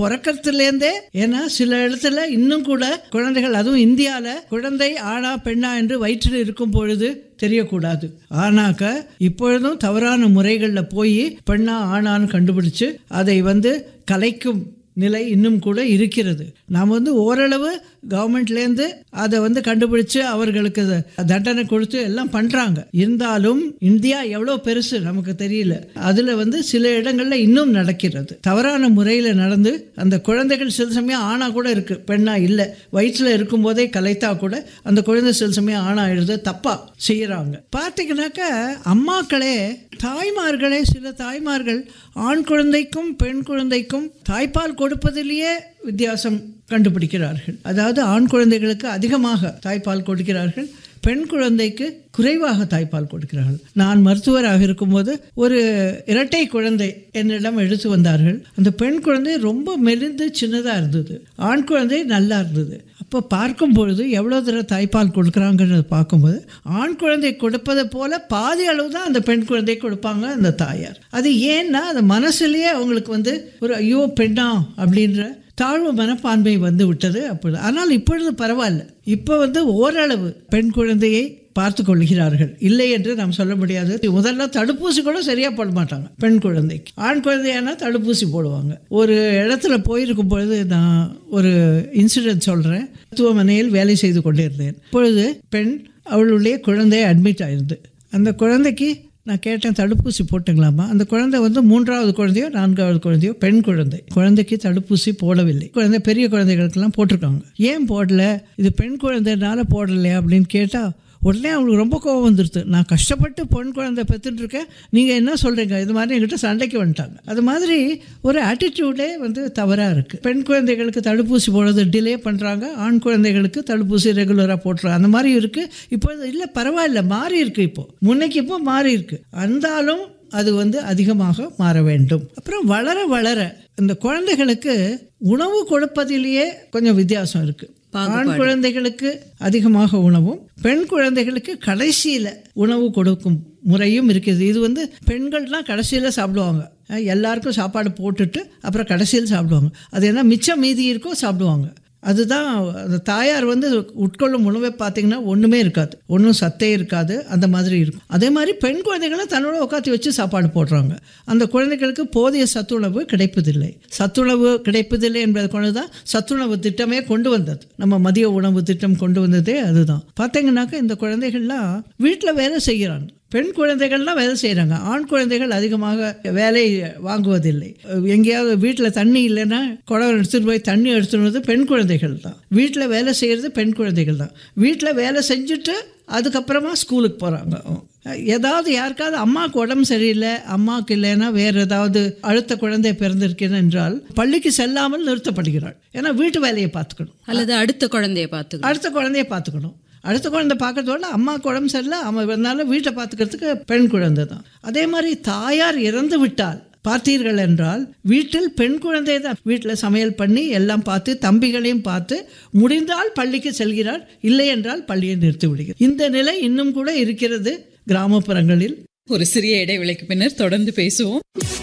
பிறக்கறதுலேருந்தே ஏன்னா சில இடத்துல இன்னும் கூட குழந்தைகள் அதுவும் இந்தியாவில் குழந்தை ஆணா பெண்ணா என்று வயிற்றில் இருக்கும் பொழுது தெரியக்கூடாது ஆனாக்க இப்பொழுதும் தவறான முறைகளில் போய் பெண்ணா ஆணான்னு கண்டுபிடிச்சு அதை வந்து கலைக்கும் நிலை இன்னும் கூட இருக்கிறது நாம் வந்து ஓரளவு கவர்மெண்ட்லேருந்து அதை வந்து கண்டுபிடிச்சு அவர்களுக்கு தண்டனை கொடுத்து எல்லாம் பண்ணுறாங்க இருந்தாலும் இந்தியா எவ்வளோ பெருசு நமக்கு தெரியல அதில் வந்து சில இடங்களில் இன்னும் நடக்கிறது தவறான முறையில் நடந்து அந்த குழந்தைகள் சில சமயம் ஆணா கூட இருக்கு பெண்ணா இல்லை வயிற்றில் இருக்கும்போதே கலைத்தா கூட அந்த குழந்தை சில சமயம் ஆணா எழுத தப்பா செய்கிறாங்க பார்த்தீங்கன்னாக்கா அம்மாக்களே தாய்மார்களே சில தாய்மார்கள் ஆண் குழந்தைக்கும் பெண் குழந்தைக்கும் தாய்ப்பால் கொடுப்பதிலேயே வித்தியாசம் கண்டுபிடிக்கிறார்கள் அதாவது ஆண் குழந்தைகளுக்கு அதிகமாக தாய்ப்பால் கொடுக்கிறார்கள் பெண் குழந்தைக்கு குறைவாக தாய்ப்பால் கொடுக்கிறார்கள் நான் மருத்துவராக இருக்கும்போது ஒரு இரட்டை குழந்தை என்னிடம் எடுத்து வந்தார்கள் அந்த பெண் குழந்தை ரொம்ப மெலிந்து சின்னதாக இருந்தது ஆண் குழந்தை நல்லா இருந்தது அப்போ பார்க்கும் பொழுது எவ்வளோ தடவை தாய்ப்பால் கொடுக்குறாங்கிறத பார்க்கும்போது ஆண் குழந்தை கொடுப்பதை போல பாதி அளவு தான் அந்த பெண் குழந்தை கொடுப்பாங்க அந்த தாயார் அது ஏன்னா அந்த மனசுலேயே அவங்களுக்கு வந்து ஒரு ஐயோ பெண்ணா அப்படின்ற தாழ்வு மனப்பான்மை வந்து விட்டது அப்பொழுது ஆனால் இப்பொழுது பரவாயில்ல இப்போ வந்து ஓரளவு பெண் குழந்தையை பார்த்து கொள்கிறார்கள் இல்லை என்று நாம் சொல்ல முடியாது முதல்ல தடுப்பூசி கூட சரியாக போட மாட்டாங்க பெண் குழந்தைக்கு ஆண் குழந்தையானா தடுப்பூசி போடுவாங்க ஒரு இடத்துல போயிருக்கும் பொழுது நான் ஒரு இன்சிடென்ட் சொல்கிறேன் மருத்துவமனையில் வேலை செய்து கொண்டிருந்தேன் இப்பொழுது பெண் அவளுடைய குழந்தை அட்மிட் ஆயிருந்து அந்த குழந்தைக்கு நான் கேட்டேன் தடுப்பூசி போட்டுங்களாமா அந்த குழந்தை வந்து மூன்றாவது குழந்தையோ நான்காவது குழந்தையோ பெண் குழந்தை குழந்தைக்கு தடுப்பூசி போடவில்லை குழந்தை பெரிய குழந்தைகளுக்கெல்லாம் போட்டிருக்காங்க ஏன் போடல இது பெண் குழந்தைனால போடலையா அப்படின்னு கேட்டால் உடனே அவங்களுக்கு ரொம்ப கோவம் வந்துடுது நான் கஷ்டப்பட்டு பொன் குழந்தை பெற்றுட்டு இருக்கேன் நீங்கள் என்ன சொல்கிறீங்க இது மாதிரி என்கிட்ட சண்டைக்கு வந்துட்டாங்க அது மாதிரி ஒரு ஆட்டிடியூடே வந்து தவறாக இருக்குது பெண் குழந்தைகளுக்கு தடுப்பூசி போடுறது டிலே பண்ணுறாங்க ஆண் குழந்தைகளுக்கு தடுப்பூசி ரெகுலராக போட்டுறாங்க அந்த மாதிரி இருக்குது இப்போ இல்லை பரவாயில்ல மாறி இருக்கு இப்போ முன்னைக்கு இப்போ மாறி இருக்கு இருந்தாலும் அது வந்து அதிகமாக மாற வேண்டும் அப்புறம் வளர வளர இந்த குழந்தைகளுக்கு உணவு கொடுப்பதிலேயே கொஞ்சம் வித்தியாசம் இருக்குது ஆண் குழந்தைகளுக்கு அதிகமாக உணவும் பெண் குழந்தைகளுக்கு கடைசியில் உணவு கொடுக்கும் முறையும் இருக்குது இது வந்து பெண்கள்லாம் கடைசியில் சாப்பிடுவாங்க அஹ் எல்லாருக்கும் சாப்பாடு போட்டுட்டு அப்புறம் கடைசியில் சாப்பிடுவாங்க அது என்ன மிச்சம் மீதி இருக்கோ சாப்பிடுவாங்க அதுதான் அந்த தாயார் வந்து உட்கொள்ளும் உணவை பார்த்தீங்கன்னா ஒன்றுமே இருக்காது ஒன்றும் சத்தே இருக்காது அந்த மாதிரி இருக்கும் அதே மாதிரி பெண் குழந்தைகளை தன்னோட உட்காந்து வச்சு சாப்பாடு போடுறாங்க அந்த குழந்தைகளுக்கு போதிய சத்துணவு கிடைப்பதில்லை சத்துணவு கிடைப்பதில்லை என்பதை கொண்டு தான் சத்துணவு திட்டமே கொண்டு வந்தது நம்ம மதிய உணவு திட்டம் கொண்டு வந்ததே அதுதான் பார்த்தீங்கன்னாக்கா இந்த குழந்தைகள்லாம் வீட்டில் வேலை செய்கிறாங்க பெண் குழந்தைகள்லாம் வேலை செய்கிறாங்க ஆண் குழந்தைகள் அதிகமாக வேலை வாங்குவதில்லை எங்கேயாவது வீட்டில் தண்ணி இல்லைன்னா குடம் எடுத்துகிட்டு போய் தண்ணி எடுத்துகிட்டு வந்து பெண் குழந்தைகள் தான் வீட்டில் வேலை செய்கிறது பெண் குழந்தைகள் தான் வீட்டில் வேலை செஞ்சுட்டு அதுக்கப்புறமா ஸ்கூலுக்கு போகிறாங்க ஏதாவது யாருக்காவது அம்மாவுக்கு உடம்பு சரியில்லை அம்மாவுக்கு இல்லைன்னா வேறு ஏதாவது அழுத்த குழந்தை பிறந்திருக்கேன் என்றால் பள்ளிக்கு செல்லாமல் நிறுத்தப்படுகிறாள் ஏன்னா வீட்டு வேலையை பார்த்துக்கணும் அல்லது அடுத்த குழந்தைய பார்த்துக்கணும் அடுத்த குழந்தைய பார்த்துக்கணும் அடுத்த குழந்தை பார்க்கறதோட அம்மா உடம்பு சரியில்லை அவன் வந்தாலும் வீட்டை பார்த்துக்கிறதுக்கு பெண் குழந்தை தான் அதே மாதிரி தாயார் இறந்து விட்டால் பார்த்தீர்கள் என்றால் வீட்டில் பெண் குழந்தை தான் வீட்டில் சமையல் பண்ணி எல்லாம் பார்த்து தம்பிகளையும் பார்த்து முடிந்தால் பள்ளிக்கு செல்கிறார் இல்லை என்றால் பள்ளியை நிறுத்தி விடுகிறார் இந்த நிலை இன்னும் கூட இருக்கிறது கிராமப்புறங்களில் ஒரு சிறிய இடைவேளைக்கு பின்னர் தொடர்ந்து பேசுவோம்